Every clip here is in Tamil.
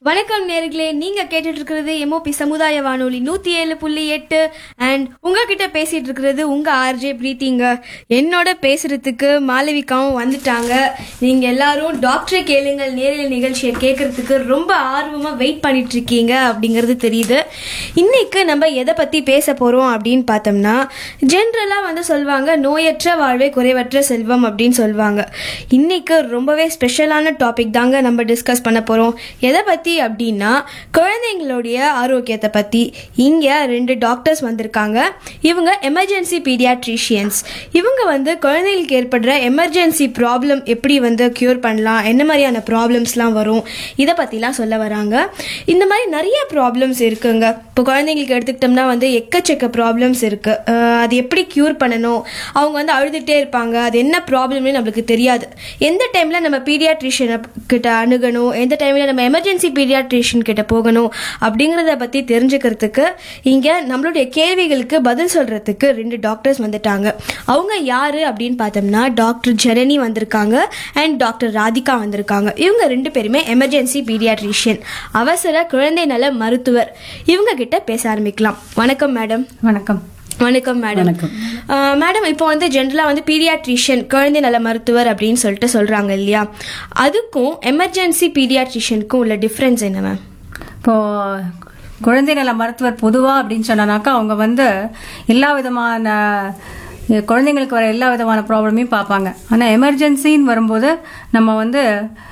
வணக்கம் நேர்களே நீங்க கேட்டுட்டு இருக்கிறது எம்ஓபி சமுதாய வானொலி நூத்தி ஏழு புள்ளி எட்டு அண்ட் உங்ககிட்ட பேசிட்டு இருக்கிறது உங்க ஆர்ஜே பிரீத்திங்க என்னோட பேசுறதுக்கு மாளவிகாவும் வந்துட்டாங்க நீங்க எல்லாரும் டாக்டரை கேளுங்கள் நேரில் நிகழ்ச்சியை கேட்கறதுக்கு ரொம்ப ஆர்வமா வெயிட் பண்ணிட்டு இருக்கீங்க அப்படிங்கிறது தெரியுது இன்னைக்கு நம்ம எதை பத்தி பேச போறோம் அப்படின்னு பார்த்தோம்னா ஜென்ரலா வந்து சொல்லுவாங்க நோயற்ற வாழ்வே குறைவற்ற செல்வம் அப்படின்னு சொல்லுவாங்க இன்னைக்கு ரொம்பவே ஸ்பெஷலான டாபிக் தாங்க நம்ம டிஸ்கஸ் பண்ண போறோம் எதை பத்தி அப்படின்னா குழந்தைங்களுடைய ஆரோக்கியத்தை பத்தி இங்க ரெண்டு டாக்டர்ஸ் வந்திருக்காங்க இவங்க எமர்ஜென்சி பீடியாட்ரிஷியன்ஸ் இவங்க வந்து குழந்தைகளுக்கு ஏற்படுற எமர்ஜென்சி ப்ராப்ளம் எப்படி வந்து க்யூர் பண்ணலாம் என்ன மாதிரியான ப்ராப்ளம்ஸ்லாம் வரும் இதை பற்றிலாம் சொல்ல வராங்க இந்த மாதிரி நிறைய ப்ராப்ளம்ஸ் இருக்குங்க இப்போ குழந்தைங்களுக்கு எடுத்துக்கிட்டோம்னா வந்து எக்கச்சக்க ப்ராப்ளம்ஸ் இருக்கு அஹ் அது எப்படி க்யூர் பண்ணணும் அவங்க வந்து அழுதுகிட்டே இருப்பாங்க அது என்ன ப்ராப்ளம்னு நம்மளுக்கு தெரியாது எந்த டைமில் நம்ம பீடியாட்ரிஷியனை கிட்ட அணுகணும் எந்த டைமில் நம்ம எமர்ஜென்சி பீடியாட்ரிஷியன் கிட்ட போகணும் அப்படிங்கிறத பற்றி தெரிஞ்சுக்கிறதுக்கு இங்கே நம்மளுடைய கேள்விகளுக்கு பதில் சொல்கிறதுக்கு ரெண்டு டாக்டர்ஸ் வந்துட்டாங்க அவங்க யாரு அப்படின்னு பார்த்தோம்னா டாக்டர் ஜெரணி வந்திருக்காங்க அண்ட் டாக்டர் ராதிகா வந்திருக்காங்க இவங்க ரெண்டு பேருமே எமர்ஜென்சி பீடியாட்ரிஷியன் அவசர குழந்தை நல மருத்துவர் இவங்க கிட்ட பேச ஆரம்பிக்கலாம் வணக்கம் மேடம் வணக்கம் வணக்கம் மேடம் வணக்கம். ஆஹ் மேடம் இப்போ வந்து ஜென்ரலாக வந்து பீடியாட்ரிஷியன் குழந்தை நல மருத்துவர் அப்படின்னு சொல்லிட்டு சொல்றாங்க இல்லையா அதுக்கும் எமர்ஜென்சி பீடியாட்ரிஷியனுக்கும் உள்ள டிஃப்ரென்ஸ் என்ன மேம் இப்போ குழந்தை நல மருத்துவர் பொதுவா அப்படின்னு சொன்னாக்கா அவங்க வந்து எல்லா விதமான அஹ், குழந்தைங்களுக்கு வர எல்லா விதமான ப்ராப்ளமையும் பார்ப்பாங்க ஆனா எமர்ஜென்சின்னு வரும்போது நம்ம வந்து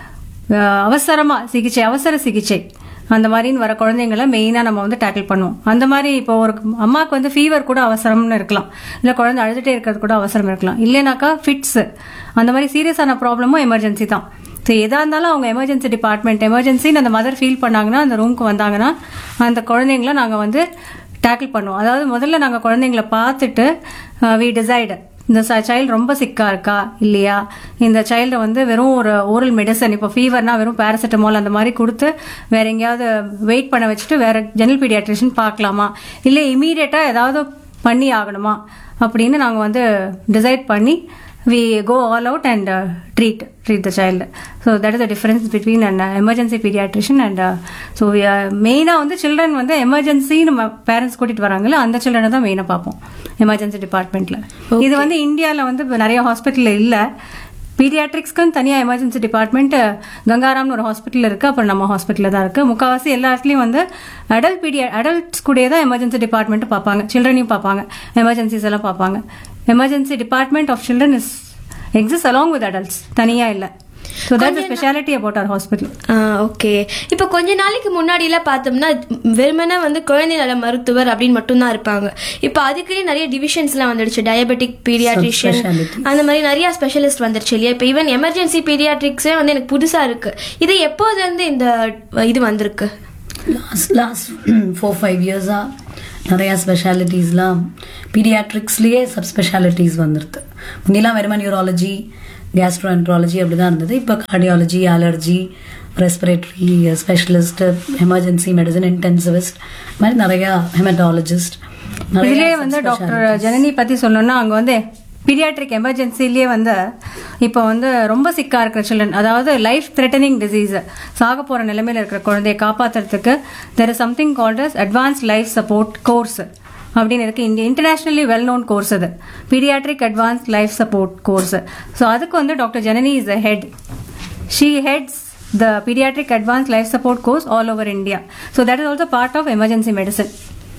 அஹ், அவசரமா சிகிச்சை அவசர சிகிச்சை அந்த மாதிரின்னு வர குழந்தைங்கள மெயினாக நம்ம வந்து டேக்கிள் பண்ணுவோம் அந்த மாதிரி இப்போ ஒரு அம்மாவுக்கு வந்து ஃபீவர் கூட அவசரம்னு இருக்கலாம் இல்லை குழந்தை அழுதுகிட்டே இருக்கிறது கூட அவசரம் இருக்கலாம் இல்லைனாக்கா ஃபிட்ஸ் அந்த மாதிரி சீரியஸான ப்ராப்ளமும் எமர்ஜென்சி தான் ஸோ எதாக இருந்தாலும் அவங்க எமர்ஜென்சி டிபார்ட்மெண்ட் எமர்ஜென்சின்னு அந்த மதர் ஃபீல் பண்ணாங்கன்னா அந்த ரூமுக்கு வந்தாங்கன்னா அந்த குழந்தைங்கள நாங்கள் வந்து டேக்கிள் பண்ணுவோம் அதாவது முதல்ல நாங்கள் குழந்தைங்கள பார்த்துட்டு வி டிசைடு இந்த சைல்டு ரொம்ப சிக்கா இருக்கா இல்லையா இந்த சைல்டை வந்து வெறும் ஒரு ஓரல் மெடிசன் இப்போ ஃபீவர்னா வெறும் பேராசிட்டமால் அந்த மாதிரி கொடுத்து வேற எங்கேயாவது வெயிட் பண்ண வச்சுட்டு வேற ஜெனரல் பீடியாட்ரிஷன் பார்க்கலாமா இல்லை இமீடியட்டாக ஏதாவது பண்ணி ஆகணுமா அப்படின்னு நாங்கள் வந்து டிசைட் பண்ணி we go all out and uh, treat treat the child so that is the difference between an uh, emergency pediatrician and uh, so we are மெயினாக வந்து சில்ட்ரன் வந்து எமர்ஜென்சி நம்ம பேரண்ட்ஸ் கூட்டிட்டு வராங்கல்ல அந்த சில்ட்ரனை தான் மெயினாக பார்ப்போம் எமர்ஜென்சி டிபார்ட்மெண்ட்ல இது வந்து இந்தியாவில் வந்து இப்ப நிறைய ஹாஸ்பிட்டலில் இல்லை பீடியாட்ரிக்ஸ்க்குன்னு தனியாக எமர்ஜென்சி டிபார்ட்மெண்ட் கங்காராம்னு ஒரு ஹாஸ்பிட்டல் இருக்கு அப்புறம் நம்ம ஹாஸ்பிட்டலில் தான் இருக்கு முக்கால்வாசி எல்லா இடத்துலையும் வந்து அடல்ட் பீடியா அடல்ட்ஸ் கூடயே தான் எமர்ஜென்சி டிபார்ட்மெண்ட் பார்ப்பாங்க சில்ட்ரனையும் பார்ப்பாங்க எமர்ஜென்சிஸ் எல்லாம் பார்ப்பாங்க emergency department of children is exist along with adults தனியாக இல்லை so that's speciality about our hospital okay இப்போ கொஞ்ச நாளைக்கு முன்னாடிலாம் பார்த்தோம்னா வெறுமனே வந்து குழந்தை நல மருத்துவர் அப்படின்னு மட்டும்தான் இருப்பாங்க இப்போ அதுக்குன்னே நிறைய டிவிஷன்ஸ்லாம் வந்துடுச்சு டயபெட்டிக் பீடியாட்ரிஷியன் Subspecialty. அந்த மாதிரி நிறைய ஸ்பெஷலிஸ்ட் வந்துருச்சு இல்லையா இப்போ ஈவன் எமர்ஜென்சி பீடியாட்ரிக்ஸே வந்து எனக்கு புதுசா இருக்கு இது எப்போதுலேருந்து இந்த இது வந்திருக்கு லாஸ்ட் லாஸ்ட் ஃபோர் ஃபைவ் இயர்ஸாக நிறையா ஸ்பெஷாலிட்டிஸ்லாம் பீடியாட்ரிக்ஸ்லேயே சப் ஸ்பெஷாலிட்டிஸ் வந்துருது முன்னெல்லாம் வெறும நியூராலஜி கேஸ்ட்ரோஎன்ட்ராலஜி அப்படி தான் இருந்தது இப்போ cardiology allergy respiratory specialist emergency medicine intensivist மாதிரி நிறையா ஹெமட்டாலஜிஸ்ட் இதுலயே வந்து டாக்டர் ஜனனி பத்தி சொல்லணும்னா அங்க வந்து பீடியாட்ரிக் எமர்ஜென்சிலேயே வந்து இப்போ வந்து ரொம்ப சிக்கா இருக்கிற சில்ட்ரன் அதாவது லைஃப் த்ரெட்டனிங் டிசீஸ் சாக போற நிலைமையில இருக்கிற குழந்தையை காப்பாத்துறதுக்கு there is something called as advance life support course அப்படின்னு இருக்கு இந்திய இன்டர்நேஷனலி வெல் நோன் கோர்ஸ் அது paediatric advance life support course so அதுக்கு வந்து doctor Janani is a head she heads the pediatric advanced life support course all over India. So that is also part of emergency medicine.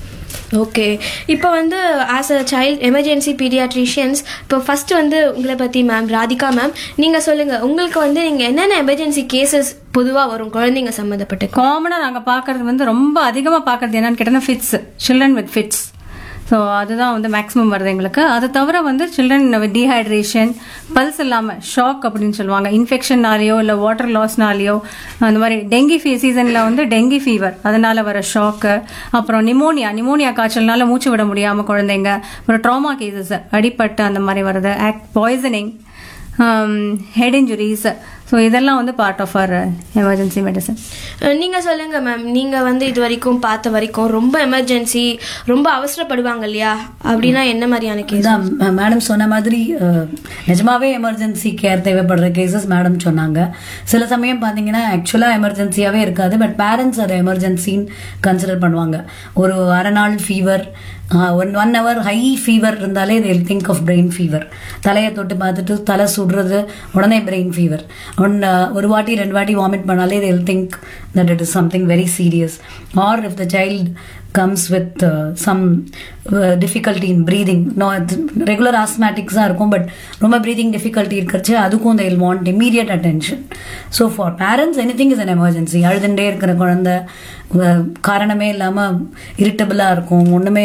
Okay இப்போ வந்து as a child emergency paediatricians இப்போ ஃபர்ஸ்ட் வந்து உங்களை பற்றி மேம் ராதிகா மேம் நீங்கள் சொல்லுங்கள் உங்களுக்கு வந்து நீங்கள் என்னென்ன எமர்ஜென்சி கேசஸ் பொதுவாக வரும் குழந்தைங்க சம்மந்தப்பட்ட காமனா நாங்க பாக்குறது வந்து ரொம்ப அதிகமா பாக்குறது என்னன்னு கேட்டா fits children with fits so அதுதான் வந்து மேக்ஸிமம் வருது எங்களுக்கு அது தவிர வந்து சில்ட்ரன் வித் டீஹைட்ரேஷன் பல்ஸ் இல்லாம ஷாக் அப்படின்னு சொல்லுவாங்க இன்ஃபெக்ஷன்னாலேயோ இல்லை வாட்டர் லாஸ்னாலேயோ அந்த மாதிரி டெங்கி ஃபீ சீசனில் வந்து டெங்கி ஃபீவர் அதனால வர ஷாக்கு அப்புறம் நிமோனியா நிமோனியா காய்ச்சல்னால மூச்சு விட முடியாம குழந்தைங்க அப்புறம் ட்ராமா கேசஸ் அடிப்பட்டு அந்த மாதிரி வருது act poisoning head injuries so இதெல்லாம் வந்து part of our emergency medicine uh நீங்க சொல்லுங்க மேம் நீங்க வந்து இது வரைக்கும் பார்த்த வரைக்கும் ரொம்ப எமர்ஜென்சி ரொம்ப அவசரப்படுவாங்க இல்லையா அப்படின்னா என்ன மாதிரியான கேஸ் இதான் மேடம் சொன்ன மாதிரி அஹ், நிஜமாவே எமர்ஜென்சி கேர் தேவைப்படுற கேசஸ் மேடம் சொன்னாங்க சில சமயம் பார்த்தீங்கன்னா ஆக்சுவலாக எமர்ஜென்சியாகவே இருக்காது பட் பேரண்ட்ஸ் அதை எமர்ஜென்சின்னு கன்சிடர் பண்ணுவாங்க ஒரு அரை நாள் fever one one hour high fever இருந்தாலே they will think of brain fever தலையை தொட்டு பார்த்துட்டு தலை சுடுறது உடனே பிரெயின் ஃபீவர் ஒன் ஒரு வாட்டி ரெண்டு வாட்டி வாமிட் பண்ணாலே they will think that it is something very serious or if the child comes with uh, some uh, difficulty in breathing no regular ஆஸ்மேட்டிக்ஸாக இருக்கும் பட் ரொம்ப ப்ரீதிங் டிஃபிகல்ட்டி இருக்கிறச்சு அதுக்கும் they will want immediate attention so for parents anything is an emergency அழுதுண்டே இருக்கிற குழந்தை அஹ், காரணமே இல்லாமல் இரிட்டபிளாக இருக்கும் ஒன்றுமே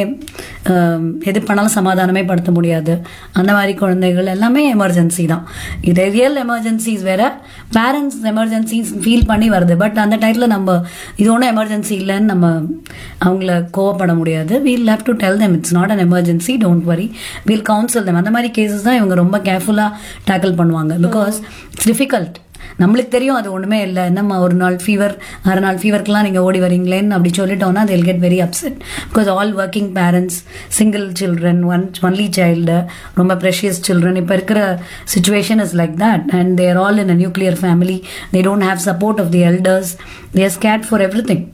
எது பண்ணாலும் சமாதானமே படுத்த முடியாது அந்த மாதிரி குழந்தைகள் எல்லாமே எமர்ஜென்சி தான் இது ரியல் எமர்ஜென்சிஸ் வேற பேரண்ட்ஸ் எமர்ஜென்சிஸ் ஃபீல் பண்ணி வருது பட் அந்த டைத்தில் நம்ம இது ஒன்றும் எமர்ஜென்சி இல்லைன்னு நம்ம அவங்கள கோவப்பட முடியாது we'll have to tell them it's not an emergency don't worry we'll counsel them அந்த மாதிரி கேசஸ் தான் இவங்க ரொம்ப கேர்ஃபுல்லாக டேக்கிள் பண்ணுவாங்க பிகாஸ் இட்ஸ் டிஃபிகல்ட் நம்மளுக்கு தெரியும் அது ஒன்றுமே இல்லை என்னம்மா ஒரு நாள் ஃபீவர் அரை நாள் ஃபீவருக்குலாம் நீங்கள் ஓடி வரீங்களேன்னு அப்படி சொல்லிட்டோம்னா they'll get very upset because all working parents single children one only child ரொம்ப ப்ரெஷியஸ் சில்ட்ரன் இப்போ இருக்கிற situation is like that and they're all in a nuclear family they don't have support of the elders they're scared for everything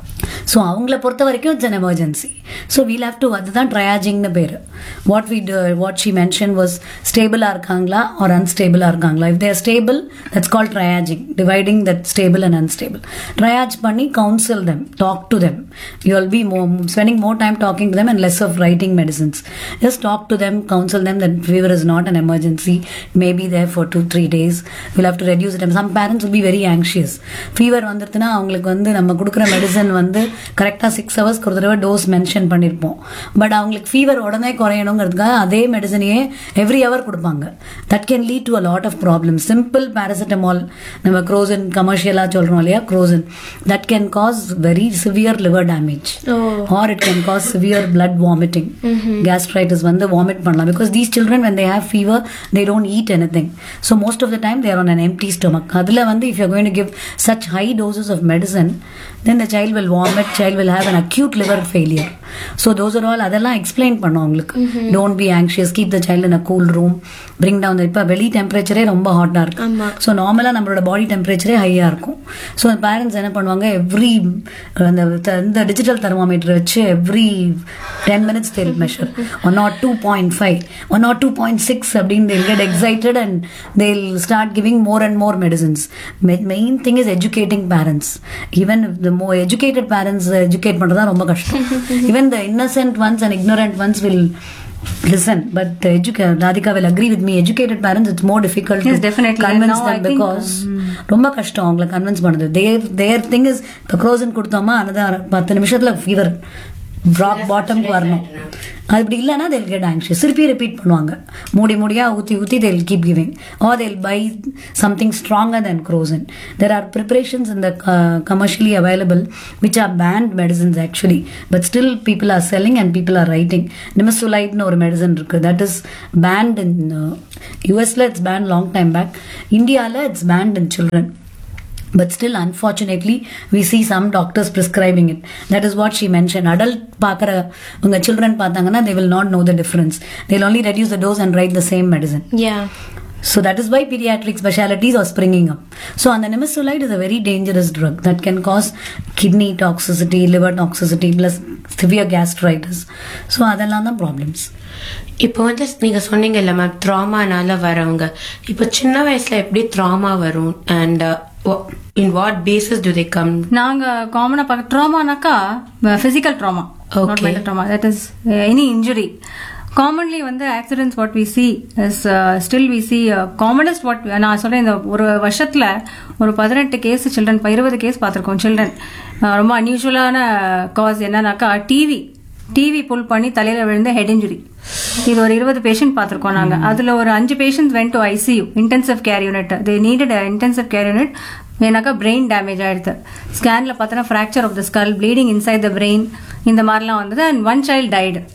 so அவங்கள பொறுத்த வரைக்கும் it's an emergency so we'll have to அதுதான் ட்ரையாஜிங்னு பேர் what we what she mention was ஸ்டேபிளாக இருக்காங்களா ஆர் அன்ஸ்டேபிளாக இருக்காங்களா if there stable that's call triaging dividing that stable and unstable triage பண்ணி counsel them talk to them you will be more spending more time talking to them and less of writing medicines just talk to them counsel them that fever is not an emergency maybe there for two three days will how to reduce time some parents will be very anxious fever வந்துருச்சுன்னா அவங்களுக்கு வந்து நம்ம கொடுக்குற மெடிசன் வந்து கரெக்டாக சிக்ஸ் ஹவர்ஸ்க்கு ஒரு தடவை டோஸ் மென்ஷன் பண்ணியிருப்போம் பட் அவங்களுக்கு ஃபீவர் உடனே குறையணுங்கிறதுக்காக அதே மெடிசனையே எவ்ரி ஹவர் கொடுப்பாங்க that can lead to a lot of problem simple paracetamol நம்ம க்ரோசன் கமர்ஷியலாக சொல்கிறோம் இல்லையா Crocin that can cause very severe liver damage or it can cause severe blood vomiting gastritis வந்து வாமிட் பண்ணலாம் because these children when they have fever they don't eat anything so most of the time they are on an empty stomach அதில் வந்து if you're going to give such high doses of medicine then the child will vomit child will have an acute liver failure so those are all அதெல்லாம் எக்ஸ்பிளைன் பண்ணோம் அவங்களுக்கு don't be anxious keep the child in a cool room bring down the இப்போ வெளி டெம்பரேச்சரே ரொம்ப ஹாட்டாக இருக்கு ஆமா. ஸோ நார்மலாக நம்மளோட பாடி டெம்பரேச்சரே ஹையாக இருக்கும் ஸோ பேரண்ட்ஸ் என்ன பண்ணுவாங்க எவ்ரி அந்த த- இந்த டிஜிட்டல் தெர்மாமீட்டர் வச்சு every ten minutes they'll measure one nought two point five one nought two point six அப்படின்னு they'll get excited and they'll start giving more and more medicines main thing is educating parents even the more educated parents educate பண்ணுறது தான் ரொம்ப கஷ்டம் even the innocent ones and ignorant ones will listen but the educa- Radhika will agree with me educated parents it's more difficult Yes, to definitely. convince And now them I think, because ரொம்ப கஷ்டம் அவங்களை கன்வின்ஸ் பண்ணுது தேர் தேர் திங் இஸ் இப்போ க்ரோசன் கொடுத்தோமா அனதர் பத்து நிமிஷத்துல ஃபீவர் ராக் பாட்டம்க்கு வரணும் அது இப்படி இல்லைன்னா they'll get anxious திருப்பி ரிப்பீட் பண்ணுவாங்க மூடி மூடியா ஊற்றி ஊற்றி they'll keep giving or they'll buy something stronger than crozin there are preparations in the uh, commercially available which are banned medicines actually but still people are selling and people are writing நிமசுலைட்னு ஒரு மெடிசன் இருக்கு that is banned in uh, யூஎஸ்ல it's ban long time back இந்தியாவில் it's banned in children but still unfortunately we see some doctors prescribing it that is what she mentioned adult பார்க்குற உங்க children பார்த்தாங்கன்னா they will not know the difference they'll only reduce the dose and write the same medicine yeah so that is why pediatric specialties are springing up so and the nimesulide is a very dangerous drug that can cause kidney toxicity liver toxicity plus severe gastritis so அதெல்லாம் தான் problems இப்போ வந்து நீங்க சொன்னீங்கல்ல மேம் ட்ராமானால வரவங்க இப்போ சின்ன வயசுல எப்படி ட்ராமா வரும் and in what basis do they come நாங்க காமனா பார்க்க ட்ராமானாக்கா physical trauma Okay. Mental trauma that is any injury commonly வந்து accidents what we see is still we see commonest வாட் நான் சொல்றேன் இந்த ஒரு வருஷத்துல ஒரு பதினெட்டு கேஸ் சில்ட்ரன் இருபது கேஸ் பார்த்துருக்கோம் சில்ட்ரன் ரொம்ப அன்யூஷுவலான காஸ் என்னன்னாக்கா டிவி டிவி புல் பண்ணி தலையில விழுந்த ஹெட் இன்ஜுரி இது ஒரு இருபது பேஷண்ட் பார்த்துருக்கோம் நாங்க அதுல ஒரு அஞ்சு patients went to ICU intensive care unit they needed intensive care unit ஏன்னாக்கா பிரெயின் டேமேஜ் ஆயிடுது ஸ்கேன்ல பார்த்தோன்னா fracture of the skull bleeding inside the brain இந்த மாதிரிலாம் வந்தது and one child died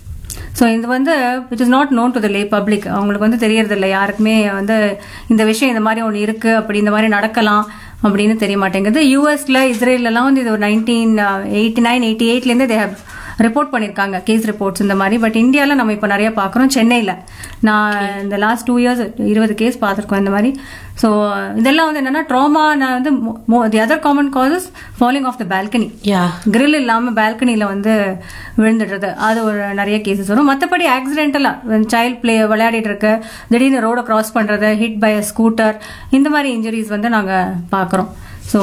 so இது வந்து it is not known to the lay public அவங்களுக்கு வந்து தெரியறதில்ல யாருக்குமே வந்து இந்த விஷயம் இந்த மாதிரி ஒன்று இருக்கு அப்படி இந்த மாதிரி நடக்கலாம் அப்படின்னு தெரிய மாட்டேங்குது யூஎஸ்ல இஸ்ரேல்லாம் வந்து இது ஒரு நைன்டீன் எயிட்டி நைன் எயிட்டி எயிட்லேருந்து தே ரிப்போர்ட் பண்ணியிருக்காங்க கேஸ் ரிப்போர்ட்ஸ் இந்த மாதிரி பட் இந்தியாவில் நம்ம இப்போ நிறைய பார்க்குறோம் சென்னையில் நான் இந்த லாஸ்ட் டூ இயர்ஸ் இருபது கேஸ் பார்த்துருக்கோம் இந்த மாதிரி ஸோ இதெல்லாம் வந்து என்னன்னா ட்ராமா நான் வந்து the other common causes falling of the balcony யா grill இல்லாம பால்கனில வந்து விழுந்துடுறது அது ஒரு நிறைய கேசஸ் வரும் மற்றபடி ஆக்சிடென்டலா சைல்ட் பிளே விளையாடிட்டு இருக்க திடீர்னு ரோட கிராஸ் பண்றது ஹிட் பை ஸ்கூட்டர் இந்த மாதிரி இன்ஜுரிஸ் வந்து நாங்க பாக்குறோம் ஸோ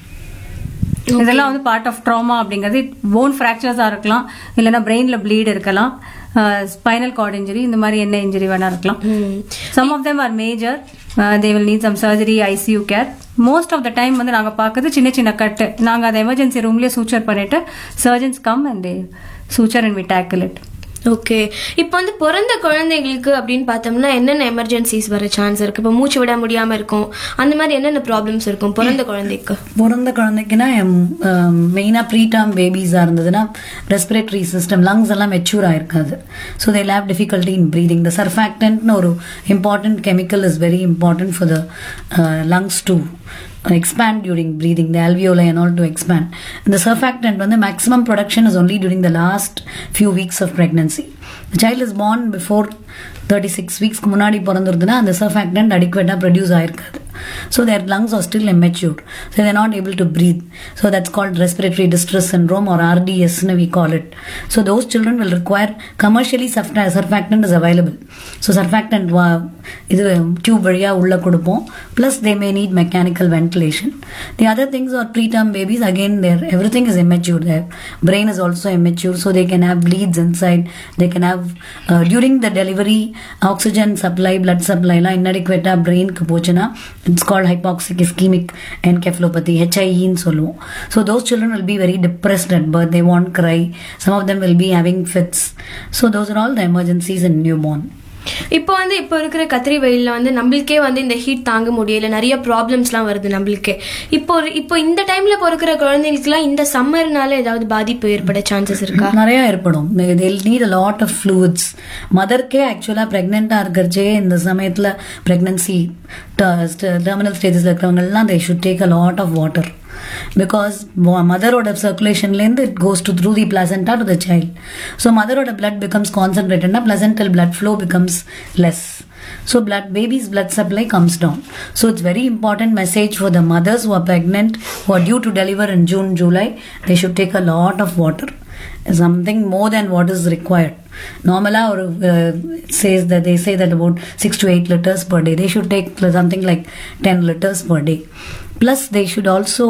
இதெல்லாம் வந்து பார்ட் ஆஃப் ட்ராமா அப்படிங்கிறது போன் ஃப்ராக்சர்ஸா இருக்கலாம் இல்லைன்னா பிரெயின்ல ப்ளீட் இருக்கலாம் ஸ்பைனல் கார்டு இன்ஜுரி இந்த மாதிரி என்ன இன்ஜுரி வேணா இருக்கலாம் some of them are major they will need some surgery ICU care most of the time வந்து நாங்க பார்க்கறது சின்ன சின்ன கட்டு நாங்க அதை எமர்ஜென்சி ரூம்லயே சூச்சர் பண்ணிட்டு surgeons come and they suture and we tackle it okay இப்போ வந்து பிறந்த குழந்தைங்களுக்கு அப்படின்னு பார்த்தோம்னா என்னென்ன எமர்ஜென்சிஸ் வர சான்ஸ் இருக்கு இப்போ மூச்சு விட முடியாம இருக்கும் அந்த மாதிரி என்னென்ன ப்ராப்ளம்ஸ் இருக்கும் பிறந்த குழந்தைக்கு பிறந்த குழந்தைக்குன்னா மெயினாக ப்ரீடாம் பேபிஸாக இருந்ததுன்னா ரெஸ்பிரேட்டரி சிஸ்டம் லங்ஸ் எல்லாம் மெச்சூர் ஆயிருக்காது so they lab difficulty in breathing the சர்ஃபேக்டன்ட்னு ஒரு important chemical is very important for the lungs to expand during breathing, the alveoli and all to expand. And the surfactant, when the maximum production is only during the last few weeks of pregnancy. The child is born before 36 weeks முன்னாடி பிறந்திருதுன்னா அந்த சர்ஃபேக்டன்ட் அடிக்குவேட்டாக ப்ரொடியூஸ் ஆயிருக்காது so their lungs are still immature so they're not able to breathe so that's called respiratory distress syndrome or RDSன்னு we call it ஸோ those children will require commercially surf- surfactant is available ஸோ surfactant வா- இது டியூப் வழியாக உள்ள கொடுப்போம் plus they may need mechanical ventilation the other things are preterm babies again their everything is immature their brain is also immature so they can have bleeds inside they can have uh, during the delivery oxygen supply blood supply எல்லாம் inadequate பிரெயினுக்கு போச்சுன்னா it's called hypoxic ischaemic encephalopathy ஹெச்ஐஇன்னு சொல்லுவோம் so those children will be very depressed at birth they won't cry some of them will be having fits so those are all the emergencies in newborn இப்போ வந்து இப்போ இருக்கிற கத்திரி வெயில்ல வந்து நம்மளுக்கே வந்து இந்த ஹீட் தாங்க முடியல நிறைய ப்ராப்ளம்ஸ்லாம் வருது நம்மளுக்கே இப்போ ஒரு- இப்போ இந்த டைம்ல பிறக்கிற குழந்தைங்களுக்குலாம் இந்த சம்மர்னால ஏதாவது பாதிப்பு ஏற்பட சான்சஸ் இருக்கா நிறைய ஏற்படும் they'll need a lot of fluids மதர்க்கே ஆக்சுவலாக ப்ரெக்னெண்ட்டாக இருக்கிறச்சே இந்த சமயத்தில் ப்ரெக்னன்சி டெர்மினல் ஸ்டேஜஸில் இருக்கிறவங்கலாம் they should take a lot of water because மதரோட சர்க்குலேஷன்லேருந்து it goes to through the placenta to the child so மதரோட பிளட் பிகம்ஸ் கான்சன்ட்ரேட்டட்னா placental blood flow becomes less So blood baby's blood supply comes down. So it's very important message for the mothers who are pregnant, who are due to deliver in June, July. They should take a lot of water. Something more than what is required. Normally, or uh, says that they say that about six to eight liters per day. They should take something like ten liters per day. Plus they should also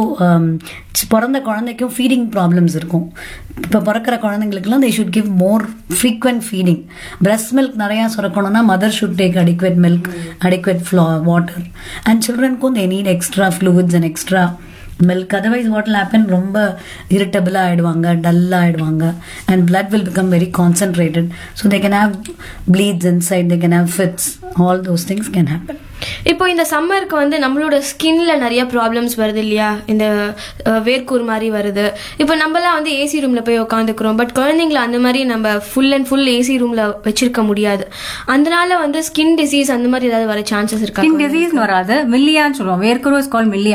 பிறந்த குழந்தைக்கும் ஃபீடிங் ப்ராப்ளம்ஸ் இருக்கும் இப்போ பிறக்கிற குழந்தைங்களுக்குலாம் they should give more frequent feeding breast milk நிறையா சுரக்கணும்னா mother should take adequate milk adequate flow water and சில்ட்ரனுக்கும் they need extra fluids and extra milk otherwise what happen ரொம்ப இரிட்டபிளாக ஆயிடுவாங்க டல்லாக ஆயிடுவாங்க and blood will become very concentrated so they can have bleeds inside they can have fits all those things can happen இப்போ இந்த சம்மருக்கு வந்து நம்மளோட ஸ்கின்ல நிறைய ப்ராப்ளம்ஸ் வருது இல்லையா இந்த அஹ், வேர்க்கூர் மாதிரி வருது இப்போ நம்மலாம் வந்து ஏசி ரூம்ல போய் உட்காந்துக்கிறோம் பட் குழந்தைங்கள அந்த மாதிரி நம்ம ஃபுல் அண்ட் ஃபுல் ஏசி ரூம்ல வச்சிருக்க முடியாது அதனால வந்து ஸ்கின் டிசீஸ் அந்த மாதிரி ஏதாவது வர சான்சஸ் இருக்கா ஸ்கின் டிசீஸ் வராது மில்லியான்னு சொல்லுவோம் வேர்க்குரு இஸ் கால் மில்லியா